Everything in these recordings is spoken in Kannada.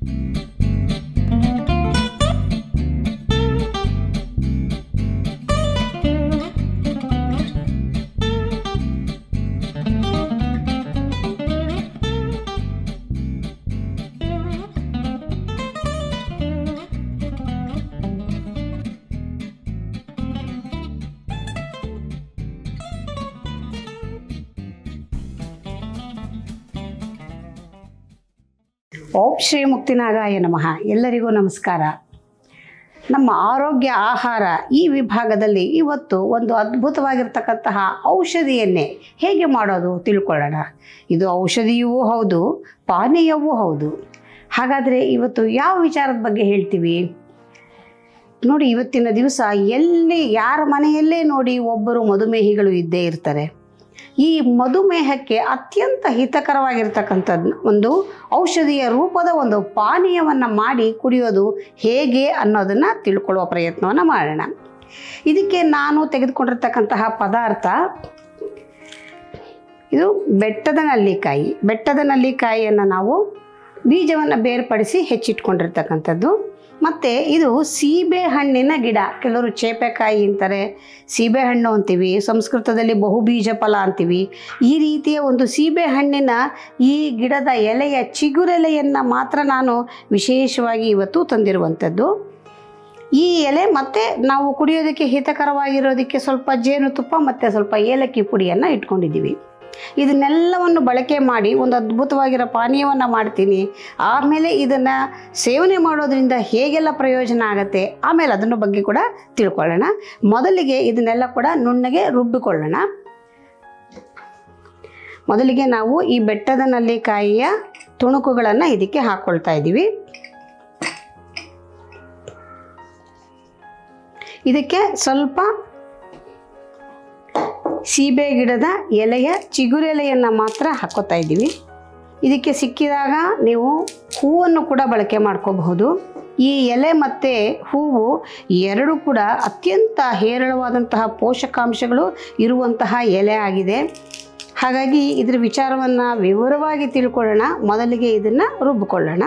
ಓಂ ಶ್ರೀ ಮುಕ್ತಿನಾಗಾಯ ನಮಃ ಎಲ್ಲರಿಗೂ ನಮಸ್ಕಾರ ನಮ್ಮ ಆರೋಗ್ಯ ಆಹಾರ ಈ ವಿಭಾಗದಲ್ಲಿ ಇವತ್ತು ಒಂದು ಅದ್ಭುತವಾಗಿರ್ತಕ್ಕಂತಹ ಔಷಧಿಯನ್ನೇ ಹೇಗೆ ಮಾಡೋದು ತಿಳ್ಕೊಳ್ಳೋಣ ಇದು ಔಷಧಿಯೂ ಹೌದು ಪಾನೀಯವೂ ಹೌದು ಹಾಗಾದರೆ ಇವತ್ತು ಯಾವ ವಿಚಾರದ ಬಗ್ಗೆ ಹೇಳ್ತೀವಿ ನೋಡಿ ಇವತ್ತಿನ ದಿವಸ ಎಲ್ಲಿ ಯಾರ ಮನೆಯಲ್ಲೇ ನೋಡಿ ಒಬ್ಬರು ಮಧುಮೇಹಿಗಳು ಇದ್ದೇ ಇರ್ತಾರೆ ಈ ಮಧುಮೇಹಕ್ಕೆ ಅತ್ಯಂತ ಹಿತಕರವಾಗಿರ್ತಕ್ಕಂಥದ್ದು ಒಂದು ಔಷಧಿಯ ರೂಪದ ಒಂದು ಪಾನೀಯವನ್ನು ಮಾಡಿ ಕುಡಿಯೋದು ಹೇಗೆ ಅನ್ನೋದನ್ನು ತಿಳ್ಕೊಳ್ಳುವ ಪ್ರಯತ್ನವನ್ನು ಮಾಡೋಣ ಇದಕ್ಕೆ ನಾನು ತೆಗೆದುಕೊಂಡಿರ್ತಕ್ಕಂತಹ ಪದಾರ್ಥ ಇದು ಬೆಟ್ಟದ ನಲ್ಲಿಕಾಯಿ ಬೆಟ್ಟದ ನಲ್ಲಿಕಾಯಿಯನ್ನು ನಾವು ಬೀಜವನ್ನು ಬೇರ್ಪಡಿಸಿ ಹೆಚ್ಚಿಟ್ಕೊಂಡಿರ್ತಕ್ಕಂಥದ್ದು ಮತ್ತು ಇದು ಸೀಬೆ ಹಣ್ಣಿನ ಗಿಡ ಕೆಲವರು ಚೇಪೆಕಾಯಿ ಅಂತಾರೆ ಸೀಬೆ ಹಣ್ಣು ಅಂತೀವಿ ಸಂಸ್ಕೃತದಲ್ಲಿ ಬಹುಬೀಜ ಫಲ ಅಂತೀವಿ ಈ ರೀತಿಯ ಒಂದು ಸೀಬೆ ಹಣ್ಣಿನ ಈ ಗಿಡದ ಎಲೆಯ ಚಿಗುರೆಲೆಯನ್ನು ಮಾತ್ರ ನಾನು ವಿಶೇಷವಾಗಿ ಇವತ್ತು ತಂದಿರುವಂಥದ್ದು ಈ ಎಲೆ ಮತ್ತು ನಾವು ಕುಡಿಯೋದಕ್ಕೆ ಹಿತಕರವಾಗಿರೋದಕ್ಕೆ ಸ್ವಲ್ಪ ಜೇನುತುಪ್ಪ ಮತ್ತು ಸ್ವಲ್ಪ ಏಲಕ್ಕಿ ಪುಡಿಯನ್ನು ಇಟ್ಕೊಂಡಿದ್ದೀವಿ ಇದನ್ನೆಲ್ಲವನ್ನು ಬಳಕೆ ಮಾಡಿ ಒಂದು ಅದ್ಭುತವಾಗಿರೋ ಪಾನೀಯವನ್ನು ಮಾಡ್ತೀನಿ ಆಮೇಲೆ ಇದನ್ನು ಸೇವನೆ ಮಾಡೋದ್ರಿಂದ ಹೇಗೆಲ್ಲ ಪ್ರಯೋಜನ ಆಗುತ್ತೆ ಆಮೇಲೆ ಅದನ್ನ ಬಗ್ಗೆ ಕೂಡ ತಿಳ್ಕೊಳ್ಳೋಣ ಮೊದಲಿಗೆ ಇದನ್ನೆಲ್ಲ ಕೂಡ ನುಣ್ಣಗೆ ರುಬ್ಬಿಕೊಳ್ಳೋಣ ಮೊದಲಿಗೆ ನಾವು ಈ ಬೆಟ್ಟದ ನಲ್ಲಿಕಾಯಿಯ ತುಣುಕುಗಳನ್ನು ಇದಕ್ಕೆ ಹಾಕ್ಕೊಳ್ತಾ ಇದ್ದೀವಿ ಇದಕ್ಕೆ ಸ್ವಲ್ಪ ಸೀಬೆ ಗಿಡದ ಎಲೆಯ ಚಿಗುರೆಲೆಯನ್ನು ಮಾತ್ರ ಹಾಕೋತಾ ಇದ್ದೀವಿ ಇದಕ್ಕೆ ಸಿಕ್ಕಿದಾಗ ನೀವು ಹೂವನ್ನು ಕೂಡ ಬಳಕೆ ಮಾಡ್ಕೋಬಹುದು ಈ ಎಲೆ ಮತ್ತು ಹೂವು ಎರಡು ಕೂಡ ಅತ್ಯಂತ ಹೇರಳವಾದಂತಹ ಪೋಷಕಾಂಶಗಳು ಇರುವಂತಹ ಎಲೆ ಆಗಿದೆ ಹಾಗಾಗಿ ಇದರ ವಿಚಾರವನ್ನು ವಿವರವಾಗಿ ತಿಳ್ಕೊಳ್ಳೋಣ ಮೊದಲಿಗೆ ಇದನ್ನು ರುಬ್ಬಿಕೊಳ್ಳೋಣ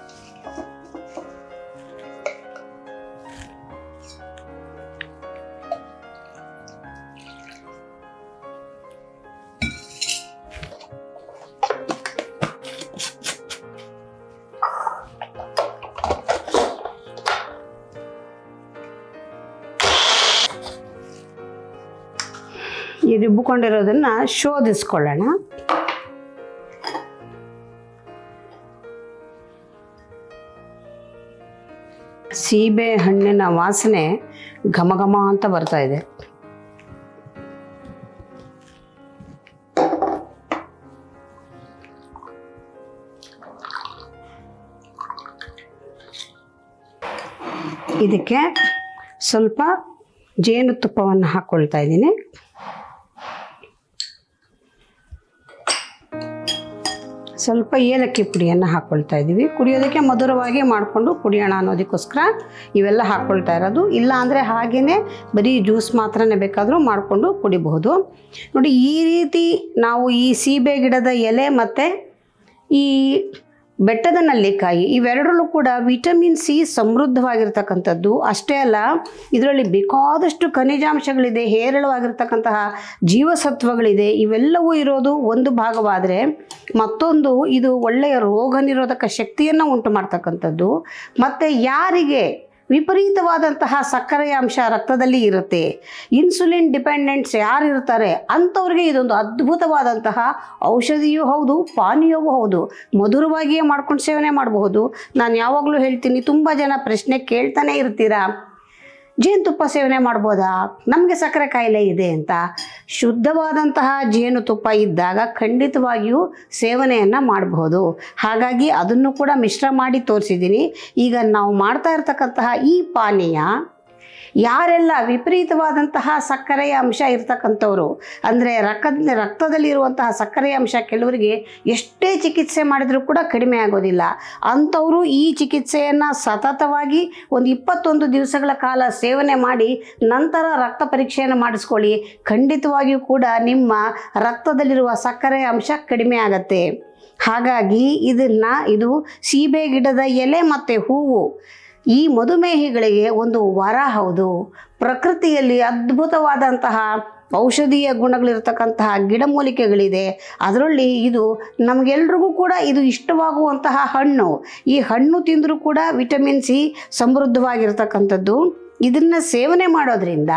ಈ ರುಬ್ಬಿಕೊಂಡಿರೋದನ್ನು ಶೋಧಿಸ್ಕೊಳ್ಳೋಣ ಸೀಬೆ ಹಣ್ಣಿನ ವಾಸನೆ ಘಮ ಘಮ ಅಂತ ಬರ್ತಾ ಇದೆ ಇದಕ್ಕೆ ಸ್ವಲ್ಪ ಜೇನುತುಪ್ಪವನ್ನು ಹಾಕ್ಕೊಳ್ತಾ ಇದ್ದೀನಿ ಸ್ವಲ್ಪ ಏಲಕ್ಕಿ ಪುಡಿಯನ್ನು ಹಾಕ್ಕೊಳ್ತಾ ಇದ್ದೀವಿ ಕುಡಿಯೋದಕ್ಕೆ ಮಧುರವಾಗಿ ಮಾಡಿಕೊಂಡು ಕುಡಿಯೋಣ ಅನ್ನೋದಕ್ಕೋಸ್ಕರ ಇವೆಲ್ಲ ಹಾಕ್ಕೊಳ್ತಾ ಇರೋದು ಇಲ್ಲ ಅಂದರೆ ಹಾಗೆಯೇ ಬರೀ ಜ್ಯೂಸ್ ಮಾತ್ರನೇ ಬೇಕಾದರೂ ಮಾಡಿಕೊಂಡು ಕುಡಿಬಹುದು ನೋಡಿ ಈ ರೀತಿ ನಾವು ಈ ಸೀಬೆ ಗಿಡದ ಎಲೆ ಮತ್ತು ಈ ಬೆಟ್ಟದ ನಲ್ಲಿಕಾಯಿ ಇವೆರಡರಲ್ಲೂ ಕೂಡ ವಿಟಮಿನ್ ಸಿ ಸಮೃದ್ಧವಾಗಿರ್ತಕ್ಕಂಥದ್ದು ಅಷ್ಟೇ ಅಲ್ಲ ಇದರಲ್ಲಿ ಬೇಕಾದಷ್ಟು ಖನಿಜಾಂಶಗಳಿದೆ ಹೇರಳವಾಗಿರ್ತಕ್ಕಂತಹ ಜೀವಸತ್ವಗಳಿದೆ ಇವೆಲ್ಲವೂ ಇರೋದು ಒಂದು ಭಾಗವಾದರೆ ಮತ್ತೊಂದು ಇದು ಒಳ್ಳೆಯ ರೋಗ ನಿರೋಧಕ ಶಕ್ತಿಯನ್ನು ಉಂಟು ಮಾಡ್ತಕ್ಕಂಥದ್ದು ಮತ್ತು ಯಾರಿಗೆ ವಿಪರೀತವಾದಂತಹ ಸಕ್ಕರೆಯ ಅಂಶ ರಕ್ತದಲ್ಲಿ ಇರುತ್ತೆ ಇನ್ಸುಲಿನ್ ಡಿಪೆಂಡೆಂಟ್ಸ್ ಯಾರು ಇರ್ತಾರೆ ಅಂಥವ್ರಿಗೆ ಇದೊಂದು ಅದ್ಭುತವಾದಂತಹ ಔಷಧಿಯೂ ಹೌದು ಪಾನೀಯವೂ ಹೌದು ಮಧುರವಾಗಿಯೇ ಮಾಡ್ಕೊಂಡು ಸೇವನೆ ಮಾಡಬಹುದು ನಾನು ಯಾವಾಗಲೂ ಹೇಳ್ತೀನಿ ತುಂಬ ಜನ ಪ್ರಶ್ನೆ ಕೇಳ್ತಾನೆ ಇರ್ತೀರಾ ಜೇನುತುಪ್ಪ ಸೇವನೆ ಮಾಡ್ಬೋದಾ ನಮಗೆ ಸಕ್ಕರೆ ಕಾಯಿಲೆ ಇದೆ ಅಂತ ಶುದ್ಧವಾದಂತಹ ಜೇನುತುಪ್ಪ ಇದ್ದಾಗ ಖಂಡಿತವಾಗಿಯೂ ಸೇವನೆಯನ್ನು ಮಾಡಬಹುದು ಹಾಗಾಗಿ ಅದನ್ನು ಕೂಡ ಮಿಶ್ರ ಮಾಡಿ ತೋರಿಸಿದ್ದೀನಿ ಈಗ ನಾವು ಮಾಡ್ತಾ ಇರ್ತಕ್ಕಂತಹ ಈ ಪಾನೀಯ ಯಾರೆಲ್ಲ ವಿಪರೀತವಾದಂತಹ ಸಕ್ಕರೆಯ ಅಂಶ ಇರ್ತಕ್ಕಂಥವ್ರು ಅಂದರೆ ರಕ್ತ ರಕ್ತದಲ್ಲಿರುವಂತಹ ಸಕ್ಕರೆಯ ಅಂಶ ಕೆಲವರಿಗೆ ಎಷ್ಟೇ ಚಿಕಿತ್ಸೆ ಮಾಡಿದರೂ ಕೂಡ ಕಡಿಮೆ ಆಗೋದಿಲ್ಲ ಅಂಥವರು ಈ ಚಿಕಿತ್ಸೆಯನ್ನು ಸತತವಾಗಿ ಒಂದು ಇಪ್ಪತ್ತೊಂದು ದಿವಸಗಳ ಕಾಲ ಸೇವನೆ ಮಾಡಿ ನಂತರ ರಕ್ತ ಪರೀಕ್ಷೆಯನ್ನು ಮಾಡಿಸ್ಕೊಳ್ಳಿ ಖಂಡಿತವಾಗಿಯೂ ಕೂಡ ನಿಮ್ಮ ರಕ್ತದಲ್ಲಿರುವ ಸಕ್ಕರೆಯ ಅಂಶ ಕಡಿಮೆ ಆಗತ್ತೆ ಹಾಗಾಗಿ ಇದನ್ನು ಇದು ಸೀಬೆ ಗಿಡದ ಎಲೆ ಮತ್ತು ಹೂವು ಈ ಮಧುಮೇಹಿಗಳಿಗೆ ಒಂದು ವರ ಹೌದು ಪ್ರಕೃತಿಯಲ್ಲಿ ಅದ್ಭುತವಾದಂತಹ ಔಷಧೀಯ ಗುಣಗಳಿರ್ತಕ್ಕಂತಹ ಗಿಡಮೂಲಿಕೆಗಳಿದೆ ಅದರಲ್ಲಿ ಇದು ನಮಗೆಲ್ರಿಗೂ ಕೂಡ ಇದು ಇಷ್ಟವಾಗುವಂತಹ ಹಣ್ಣು ಈ ಹಣ್ಣು ತಿಂದರೂ ಕೂಡ ವಿಟಮಿನ್ ಸಿ ಸಮೃದ್ಧವಾಗಿರ್ತಕ್ಕಂಥದ್ದು ಇದನ್ನು ಸೇವನೆ ಮಾಡೋದ್ರಿಂದ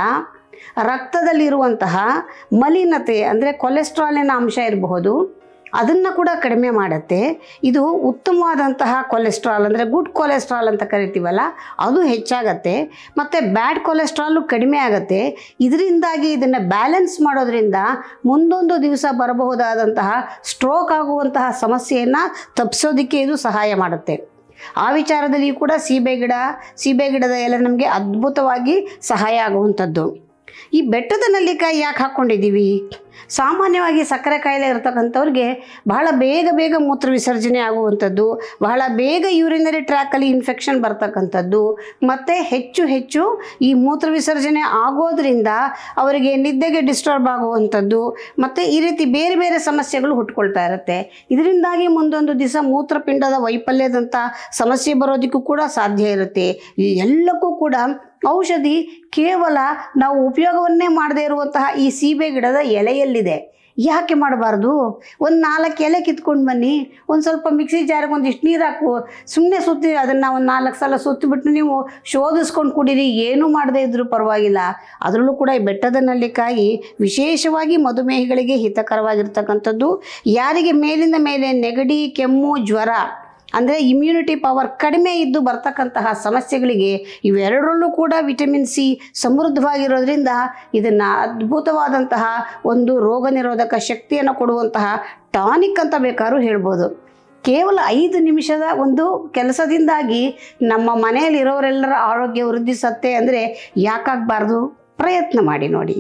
ರಕ್ತದಲ್ಲಿರುವಂತಹ ಮಲಿನತೆ ಅಂದರೆ ಕೊಲೆಸ್ಟ್ರಾಲಿನ ಅಂಶ ಇರಬಹುದು ಅದನ್ನು ಕೂಡ ಕಡಿಮೆ ಮಾಡುತ್ತೆ ಇದು ಉತ್ತಮವಾದಂತಹ ಕೊಲೆಸ್ಟ್ರಾಲ್ ಅಂದರೆ ಗುಡ್ ಕೊಲೆಸ್ಟ್ರಾಲ್ ಅಂತ ಕರಿತೀವಲ್ಲ ಅದು ಹೆಚ್ಚಾಗತ್ತೆ ಮತ್ತು ಬ್ಯಾಡ್ ಕೊಲೆಸ್ಟ್ರಾಲು ಕಡಿಮೆ ಆಗುತ್ತೆ ಇದರಿಂದಾಗಿ ಇದನ್ನು ಬ್ಯಾಲೆನ್ಸ್ ಮಾಡೋದ್ರಿಂದ ಮುಂದೊಂದು ದಿವಸ ಬರಬಹುದಾದಂತಹ ಸ್ಟ್ರೋಕ್ ಆಗುವಂತಹ ಸಮಸ್ಯೆಯನ್ನು ತಪ್ಪಿಸೋದಕ್ಕೆ ಇದು ಸಹಾಯ ಮಾಡುತ್ತೆ ಆ ವಿಚಾರದಲ್ಲಿ ಕೂಡ ಸೀಬೆ ಗಿಡ ಸೀಬೆ ಗಿಡದ ಎಲೆ ನಮಗೆ ಅದ್ಭುತವಾಗಿ ಸಹಾಯ ಆಗುವಂಥದ್ದು ಈ ಬೆಟ್ಟದ ನೆಲ್ಲಿಕಾಯಿ ಯಾಕೆ ಹಾಕ್ಕೊಂಡಿದ್ದೀವಿ ಸಾಮಾನ್ಯವಾಗಿ ಸಕ್ಕರೆ ಕಾಯಿಲೆ ಇರತಕ್ಕಂಥವ್ರಿಗೆ ಬಹಳ ಬೇಗ ಬೇಗ ಮೂತ್ರ ವಿಸರ್ಜನೆ ಆಗುವಂಥದ್ದು ಬಹಳ ಬೇಗ ಯೂರಿನರಿ ಟ್ರ್ಯಾಕಲ್ಲಿ ಇನ್ಫೆಕ್ಷನ್ ಬರ್ತಕ್ಕಂಥದ್ದು ಮತ್ತು ಹೆಚ್ಚು ಹೆಚ್ಚು ಈ ಮೂತ್ರ ವಿಸರ್ಜನೆ ಆಗೋದ್ರಿಂದ ಅವರಿಗೆ ನಿದ್ದೆಗೆ ಡಿಸ್ಟರ್ಬ್ ಆಗುವಂಥದ್ದು ಮತ್ತು ಈ ರೀತಿ ಬೇರೆ ಬೇರೆ ಸಮಸ್ಯೆಗಳು ಹುಟ್ಕೊಳ್ತಾ ಇರುತ್ತೆ ಇದರಿಂದಾಗಿ ಮುಂದೊಂದು ದಿವಸ ಮೂತ್ರಪಿಂಡದ ವೈಫಲ್ಯದಂಥ ಸಮಸ್ಯೆ ಬರೋದಕ್ಕೂ ಕೂಡ ಸಾಧ್ಯ ಇರುತ್ತೆ ಈ ಎಲ್ಲಕ್ಕೂ ಕೂಡ ಔಷಧಿ ಕೇವಲ ನಾವು ಉಪಯೋಗವನ್ನೇ ಮಾಡದೇ ಇರುವಂತಹ ಈ ಸೀಬೆ ಗಿಡದ ಎಲೆಯಲ್ಲಿದೆ ಯಾಕೆ ಮಾಡಬಾರ್ದು ಒಂದು ನಾಲ್ಕು ಎಲೆ ಕಿತ್ಕೊಂಡು ಬನ್ನಿ ಒಂದು ಸ್ವಲ್ಪ ಮಿಕ್ಸಿ ಜಾರಿಗೆ ಒಂದಿಷ್ಟು ನೀರು ಹಾಕು ಸುಮ್ಮನೆ ಸುತ್ತಿ ಅದನ್ನು ಒಂದು ನಾಲ್ಕು ಸಲ ಸುತ್ತಿಬಿಟ್ಟು ನೀವು ಶೋಧಿಸ್ಕೊಂಡು ಕುಡೀರಿ ಏನೂ ಮಾಡದೇ ಇದ್ರೂ ಪರವಾಗಿಲ್ಲ ಅದರಲ್ಲೂ ಕೂಡ ಈ ಬೆಟ್ಟದ ನೆಲ್ಲಿಕಾಯಿ ವಿಶೇಷವಾಗಿ ಮಧುಮೇಹಿಗಳಿಗೆ ಹಿತಕರವಾಗಿರ್ತಕ್ಕಂಥದ್ದು ಯಾರಿಗೆ ಮೇಲಿಂದ ಮೇಲೆ ನೆಗಡಿ ಕೆಮ್ಮು ಜ್ವರ ಅಂದರೆ ಇಮ್ಯುನಿಟಿ ಪವರ್ ಕಡಿಮೆ ಇದ್ದು ಬರ್ತಕ್ಕಂತಹ ಸಮಸ್ಯೆಗಳಿಗೆ ಇವೆರಡರಲ್ಲೂ ಕೂಡ ವಿಟಮಿನ್ ಸಿ ಸಮೃದ್ಧವಾಗಿರೋದ್ರಿಂದ ಇದನ್ನು ಅದ್ಭುತವಾದಂತಹ ಒಂದು ರೋಗ ನಿರೋಧಕ ಶಕ್ತಿಯನ್ನು ಕೊಡುವಂತಹ ಟಾನಿಕ್ ಅಂತ ಬೇಕಾದ್ರೂ ಹೇಳ್ಬೋದು ಕೇವಲ ಐದು ನಿಮಿಷದ ಒಂದು ಕೆಲಸದಿಂದಾಗಿ ನಮ್ಮ ಮನೆಯಲ್ಲಿರೋರೆಲ್ಲರ ಆರೋಗ್ಯ ವೃದ್ಧಿಸತ್ತೆ ಅಂದರೆ ಯಾಕಾಗಬಾರ್ದು ಪ್ರಯತ್ನ ಮಾಡಿ ನೋಡಿ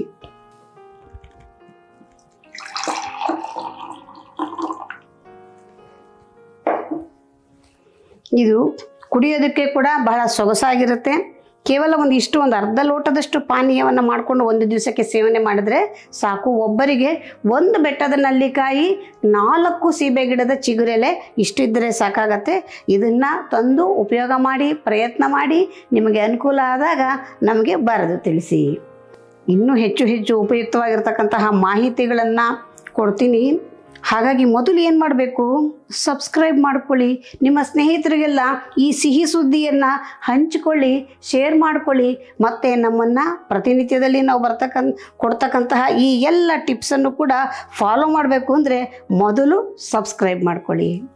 ಇದು ಕುಡಿಯೋದಕ್ಕೆ ಕೂಡ ಬಹಳ ಸೊಗಸಾಗಿರುತ್ತೆ ಕೇವಲ ಒಂದು ಇಷ್ಟು ಒಂದು ಅರ್ಧ ಲೋಟದಷ್ಟು ಪಾನೀಯವನ್ನು ಮಾಡಿಕೊಂಡು ಒಂದು ದಿವಸಕ್ಕೆ ಸೇವನೆ ಮಾಡಿದ್ರೆ ಸಾಕು ಒಬ್ಬರಿಗೆ ಒಂದು ಬೆಟ್ಟದ ನಲ್ಲಿಕಾಯಿ ನಾಲ್ಕು ಸೀಬೆ ಗಿಡದ ಚಿಗುರೆಲೆ ಇಷ್ಟಿದ್ದರೆ ಸಾಕಾಗತ್ತೆ ಇದನ್ನು ತಂದು ಉಪಯೋಗ ಮಾಡಿ ಪ್ರಯತ್ನ ಮಾಡಿ ನಿಮಗೆ ಅನುಕೂಲ ಆದಾಗ ನಮಗೆ ಬರೆದು ತಿಳಿಸಿ ಇನ್ನೂ ಹೆಚ್ಚು ಹೆಚ್ಚು ಉಪಯುಕ್ತವಾಗಿರ್ತಕ್ಕಂತಹ ಮಾಹಿತಿಗಳನ್ನು ಕೊಡ್ತೀನಿ ಹಾಗಾಗಿ ಮೊದಲು ಏನು ಮಾಡಬೇಕು ಸಬ್ಸ್ಕ್ರೈಬ್ ಮಾಡ್ಕೊಳ್ಳಿ ನಿಮ್ಮ ಸ್ನೇಹಿತರಿಗೆಲ್ಲ ಈ ಸಿಹಿ ಸುದ್ದಿಯನ್ನು ಹಂಚಿಕೊಳ್ಳಿ ಶೇರ್ ಮಾಡ್ಕೊಳ್ಳಿ ಮತ್ತು ನಮ್ಮನ್ನು ಪ್ರತಿನಿತ್ಯದಲ್ಲಿ ನಾವು ಬರ್ತಕ್ಕಂಥ ಕೊಡ್ತಕ್ಕಂತಹ ಈ ಎಲ್ಲ ಟಿಪ್ಸನ್ನು ಕೂಡ ಫಾಲೋ ಮಾಡಬೇಕು ಅಂದರೆ ಮೊದಲು ಸಬ್ಸ್ಕ್ರೈಬ್ ಮಾಡ್ಕೊಳ್ಳಿ